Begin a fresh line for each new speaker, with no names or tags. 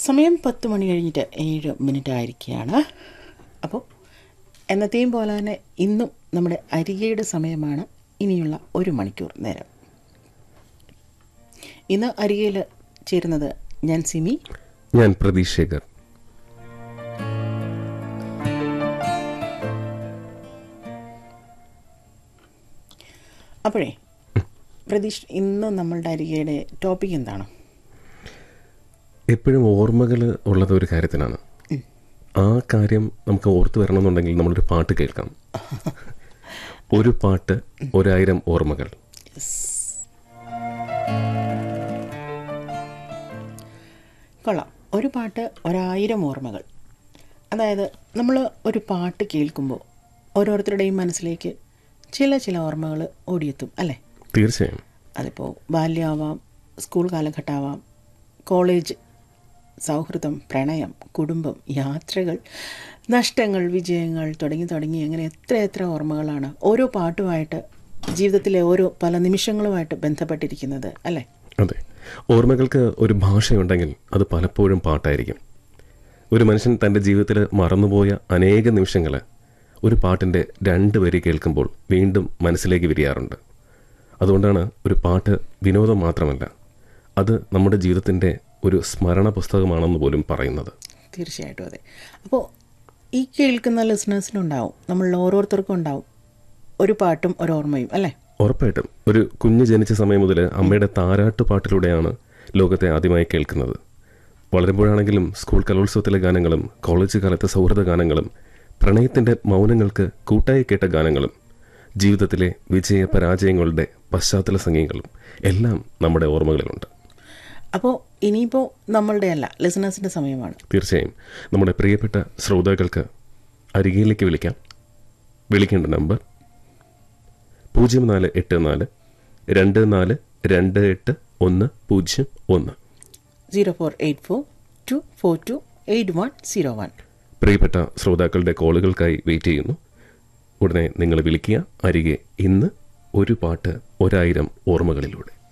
സമയം പത്ത് മണി കഴിഞ്ഞിട്ട് ഏഴ് മിനിറ്റ് ആയിരിക്കുകയാണ് അപ്പോൾ എന്നത്തെയും പോലെ തന്നെ ഇന്നും നമ്മുടെ അരികയുടെ സമയമാണ് ഇനിയുള്ള ഒരു മണിക്കൂർ നേരം ഇന്ന് അരികയിൽ ചേരുന്നത് ഞാൻ സിമി
ഞാൻ പ്രതീഷ് ശേഖർ
അപ്പോഴേ പ്രതീഷ് ഇന്ന് നമ്മളുടെ അരികയുടെ ടോപ്പിക് എന്താണ്
എപ്പോഴും ഓർമ്മകൾ ഉള്ളത് ഒരു കാര്യത്തിനാണ് ആ കാര്യം നമുക്ക് ഓർത്തു വരണമെന്നുണ്ടെങ്കിൽ നമ്മളൊരു പാട്ട് കേൾക്കാം ഒരു പാട്ട് ഒരായിരം ഓർമ്മകൾ
കൊള്ളാം ഒരു പാട്ട് ഒരായിരം ഓർമ്മകൾ അതായത് നമ്മൾ ഒരു പാട്ട് കേൾക്കുമ്പോൾ ഓരോരുത്തരുടെയും മനസ്സിലേക്ക് ചില ചില ഓർമ്മകൾ ഓടിയെത്തും അല്ലേ
തീർച്ചയായും
അതിപ്പോൾ ബാല്യമാവാം സ്കൂൾ കാലഘട്ടമാവാം കോളേജ് സൗഹൃദം പ്രണയം കുടുംബം യാത്രകൾ നഷ്ടങ്ങൾ വിജയങ്ങൾ തുടങ്ങി തുടങ്ങി അങ്ങനെ എത്ര എത്ര ഓർമ്മകളാണ് ഓരോ പാട്ടുമായിട്ട് ജീവിതത്തിലെ ഓരോ പല നിമിഷങ്ങളുമായിട്ട് ബന്ധപ്പെട്ടിരിക്കുന്നത് അല്ലേ
അതെ ഓർമ്മകൾക്ക് ഒരു ഭാഷയുണ്ടെങ്കിൽ അത് പലപ്പോഴും പാട്ടായിരിക്കും ഒരു മനുഷ്യൻ തൻ്റെ ജീവിതത്തിൽ മറന്നുപോയ അനേക നിമിഷങ്ങൾ ഒരു പാട്ടിൻ്റെ രണ്ട് വരി കേൾക്കുമ്പോൾ വീണ്ടും മനസ്സിലേക്ക് വിരിയാറുണ്ട് അതുകൊണ്ടാണ് ഒരു പാട്ട് വിനോദം മാത്രമല്ല അത് നമ്മുടെ ജീവിതത്തിൻ്റെ ഒരു സ്മരണ പുസ്തകമാണെന്ന് പോലും പറയുന്നത്
തീർച്ചയായിട്ടും അതെ അപ്പോൾ ഈ കേൾക്കുന്ന ലിസണേഴ്സിനുണ്ടാവും നമ്മളിൽ ഓരോരുത്തർക്കും ഉണ്ടാവും ഒരു പാട്ടും ഒരു ഓർമ്മയും അല്ലേ
ഉറപ്പായിട്ടും ഒരു കുഞ്ഞ് ജനിച്ച സമയം മുതൽ അമ്മയുടെ താരാട്ട് പാട്ടിലൂടെയാണ് ലോകത്തെ ആദ്യമായി കേൾക്കുന്നത് വളരുമ്പോഴാണെങ്കിലും സ്കൂൾ കലോത്സവത്തിലെ ഗാനങ്ങളും കോളേജ് കാലത്തെ സൗഹൃദ ഗാനങ്ങളും പ്രണയത്തിന്റെ മൗനങ്ങൾക്ക് കൂട്ടായി കേട്ട ഗാനങ്ങളും ജീവിതത്തിലെ വിജയ പരാജയങ്ങളുടെ പശ്ചാത്തല സംഗീതങ്ങളും എല്ലാം നമ്മുടെ ഓർമ്മകളിലുണ്ട്
അപ്പോൾ ഇനിയിപ്പോൾ നമ്മളുടെ അല്ല ലിസണേഴ്സിൻ്റെ സമയമാണ്
തീർച്ചയായും നമ്മുടെ പ്രിയപ്പെട്ട ശ്രോതാക്കൾക്ക് അരികയിലേക്ക് വിളിക്കാം വിളിക്കേണ്ട നമ്പർ പൂജ്യം നാല് എട്ട് നാല് രണ്ട് നാല് രണ്ട് എട്ട് ഒന്ന് പൂജ്യം ഒന്ന്
zero four eight four two four two eight one zero one
പ്രിയപ്പെട്ട ശ്രോതാക്കളുടെ കോളുകൾക്കായി വെയിറ്റ് ചെയ്യുന്നു ഉടനെ നിങ്ങൾ വിളിക്കുക അരികെ ഇന്ന് ഒരു പാട്ട് ഒരായിരം ഓർമ്മകളിലൂടെ